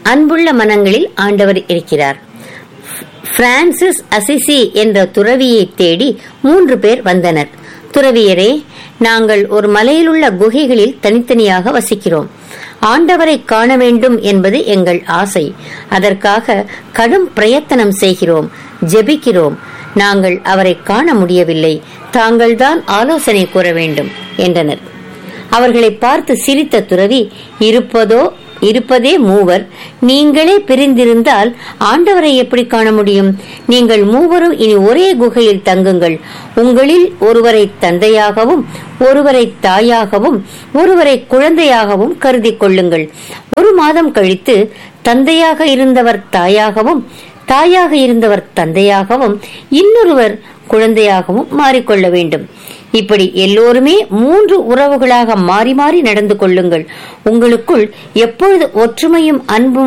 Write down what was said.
அன்புள்ள மனங்களில் ஆண்டவர் இருக்கிறார் பிரான்சிஸ் அசிசி என்ற துறவியை தேடி மூன்று பேர் வந்தனர் துறவியரே நாங்கள் ஒரு மலையிலுள்ள குகைகளில் தனித்தனியாக வசிக்கிறோம் ஆண்டவரை காண வேண்டும் என்பது எங்கள் ஆசை அதற்காக கடும் பிரயத்தனம் செய்கிறோம் ஜெபிக்கிறோம் நாங்கள் அவரை காண முடியவில்லை தாங்கள்தான் ஆலோசனை கூற வேண்டும் என்றனர் அவர்களை பார்த்து சிரித்த துறவி இருப்பதோ இருப்பதே மூவர் நீங்களே பிரிந்திருந்தால் ஆண்டவரை எப்படி காண முடியும் நீங்கள் மூவரும் இனி ஒரே குகையில் தங்குங்கள் உங்களில் ஒருவரை தந்தையாகவும் ஒருவரை தாயாகவும் ஒருவரை குழந்தையாகவும் கருதி கொள்ளுங்கள் ஒரு மாதம் கழித்து தந்தையாக இருந்தவர் தாயாகவும் தாயாக இருந்தவர் தந்தையாகவும் இன்னொருவர் குழந்தையாகவும் மாறிக்கொள்ள வேண்டும் இப்படி எல்லோருமே மூன்று உறவுகளாக மாறி மாறி நடந்து கொள்ளுங்கள் உங்களுக்குள் எப்பொழுது ஒற்றுமையும் அன்பும்